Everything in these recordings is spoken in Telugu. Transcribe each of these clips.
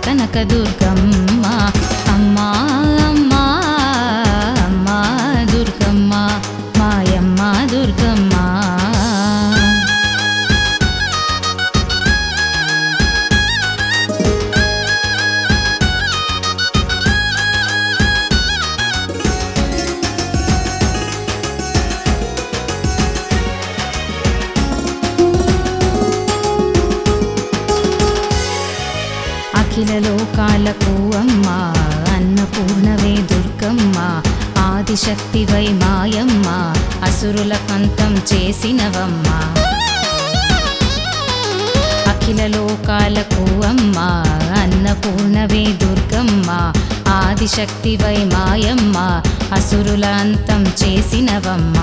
కనక దుర్గమ్మ అమ్మా అమ్మా అమ్మా దుర్గమ్మ మాయమ్మ దుర్గమ్మ అఖిల లోకాలకు అమ్మ అన్నపూర్ణవే దుర్గమ్మ ఆదిశక్తివై మాయమ్మ అసురుల కంతం చేసినవమ్మ అఖిల లోకాలకు అమ్మ అన్నపూర్ణవే దుర్గమ్మ ఆదిశక్తివై మాయమ్మ అసురుల అంతం చేసినవమ్మ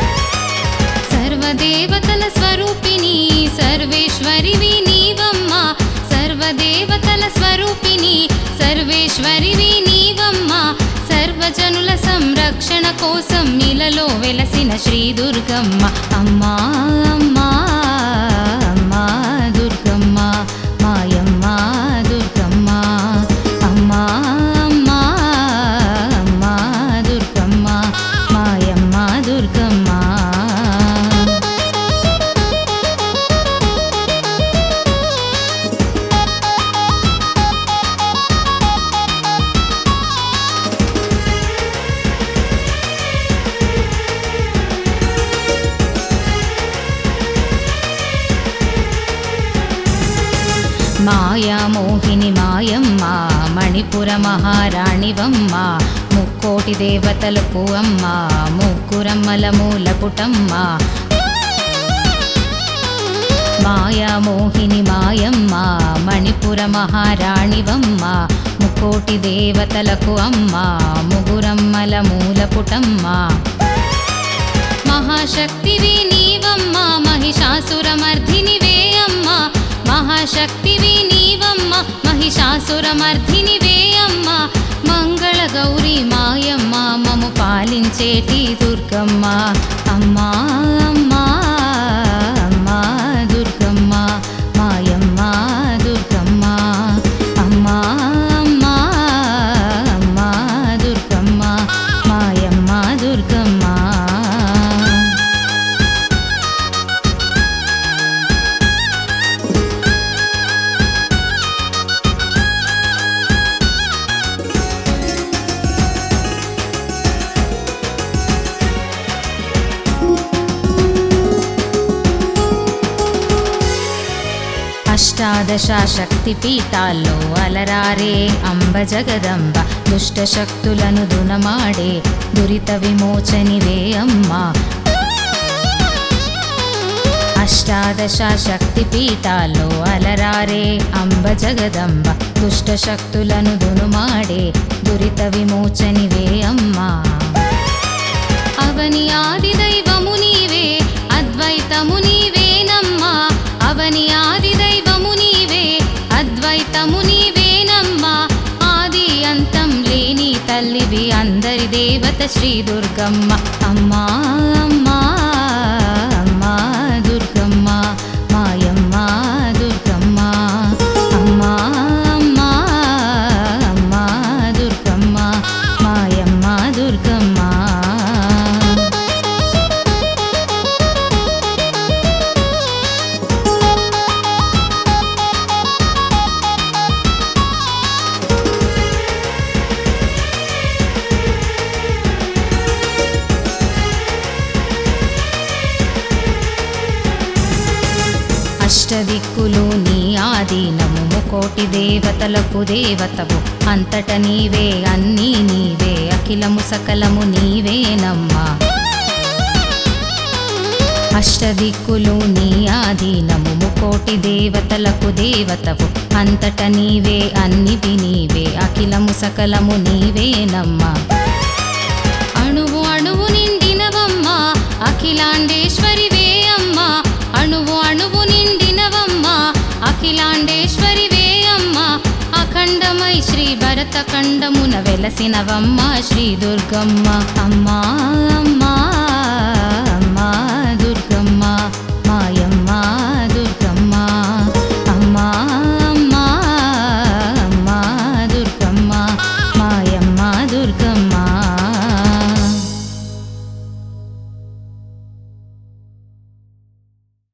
సర్వదేవతల స్వరూపిణి సర్వేశ్వరివి నీవమ్మ సర్వదేవతల స్వరూపిణి సర్వేశ్వరివి నీవమ్మ సర్వజనుల సంరక్షణ కోసం ఇలలో వెలసిన శ్రీ దుర్గమ్మ అమ్మా అమ్మా అమ్మా దుర్గమ్మ మాయమ్మ దుర్గమ్మ అమ్మా అమ్మా అమ్మా దుర్గమ్మ మాయమ్మ దుర్గమ్మ మాయా మోహిని మాయమ్మ మణిపుర మహారాణివమ్మ ముక్కోటి దేవతలకు అమ్మ ముగ్గురమ్మల మూలపుటమ్మ మాయా మోహిని మాయమ్మ మణిపుర మహారాణివమ్మ ముక్కోటి దేవతలకు అమ్మ ముగురమ్మల మూలపుటమ్మ మహాశక్తివి నీవమ్మ మహిషాసురమర్ధినివే అమ్మ మహాశక్తివి నీవమ్మ మహిషాసురమర్ధినివే అమ్మ మంగళ గౌరి మాయమ్మ మము పాలించేటి దుర్గమ్మ అమ్మా అమ్మా అమ్మా దుర్గమ్మ మాయమ్మ దుర్గమ్మ అమ్మా అమ్మా అమ్మా దుర్గమ్మ మాయమ్మ దుర్గమ్మ అష్టాదశ శక్తి పీఠాల్లో అలరారే అంబ జగదంబ దుష్ట శక్తులను దునమాడే దురిత విమోచనివే అమ్మ అష్టాదశ శక్తి పీఠాల్లో అలరారే అంబ జగదంబ దుష్ట శక్తులను దునుమాడే దురిత విమోచనివే అమ్మా అవని ఆది దైవము నీవే అద్వైతము నీవేనమ్మా అవని ఆది దైవము నీవే అద్వైతము నీవేనమ్మా ఆది అంతం లేని తల్లివి అందరి దేవత శ్రీ దుర్గమ్మ అమ్మా అమ్మా అమ్మా దుర్గమ్మ మాయమ్మ దుర్గమ్మ అమ్మా అమ్మా అమ్మా దుర్గమ్మ మాయమ్మ దుర్గమ్మ అష్టదిక్కులు నీ ఆధీనము ముకోటి దేవతలకు దేవతవు అంతట నీవే అన్నీ నీవే అఖిలము సకలము నీవేనమ్మా అష్టదిక్కులు నీ ఆధీనము ముకోటి దేవతలకు దేవతవు అంతట నీవే అన్నివి నీవే అఖిలము సకలము నీవేనమ్మా అణువు అణువు నిండినవమ్మా అఖిలాండేశ్వరివే అమ్మా అణువు అణువు నిండినవమ్మా అఖిలాండేశ్వరివే అమ్మా అఖండమై శ్రీ భరత ఖండమున వెలసినవమ్మ శ్రీ దుర్గమ్మ అమ్మా అమ్మా